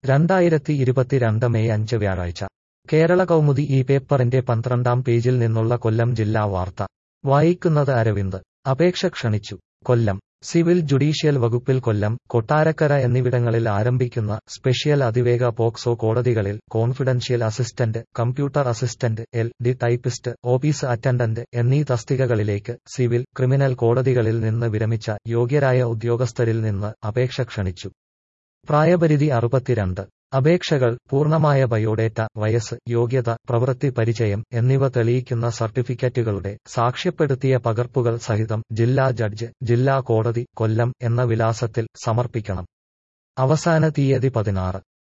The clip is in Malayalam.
രണ്ടായിരത്തി ഇരുപത്തിരണ്ട് മെയ് അഞ്ച് വ്യാഴാഴ്ച കേരള കൗമുദി ഈ പേപ്പറിന്റെ പന്ത്രണ്ടാം പേജിൽ നിന്നുള്ള കൊല്ലം ജില്ലാ വാർത്ത വായിക്കുന്നത് അരവിന്ദ് അപേക്ഷ ക്ഷണിച്ചു കൊല്ലം സിവിൽ ജുഡീഷ്യൽ വകുപ്പിൽ കൊല്ലം കൊട്ടാരക്കര എന്നിവിടങ്ങളിൽ ആരംഭിക്കുന്ന സ്പെഷ്യൽ അതിവേഗ പോക്സോ കോടതികളിൽ confidential assistant computer assistant L D typist office attendant എന്നീ തസ്തികകളിലേക്ക് സിവിൽ ക്രിമിനൽ കോടതികളിൽ നിന്ന് വിരമിച്ച യോഗ്യരായ ഉദ്യോഗസ്ഥരിൽ നിന്ന് അപേക്ഷ ക്ഷണിച്ചു പ്രായപരിധി അറുപത്തിരണ്ട് അപേക്ഷകൾ പൂർണ്ണമായ ബയോഡേറ്റ വയസ്സ് യോഗ്യത പ്രവൃത്തി പരിചയം എന്നിവ തെളിയിക്കുന്ന സർട്ടിഫിക്കറ്റുകളുടെ സാക്ഷ്യപ്പെടുത്തിയ പകർപ്പുകൾ സഹിതം ജില്ലാ ജഡ്ജ് ജില്ലാ കോടതി കൊല്ലം എന്ന വിലാസത്തിൽ സമർപ്പിക്കണം അവസാന തീയതി പതിനാറ്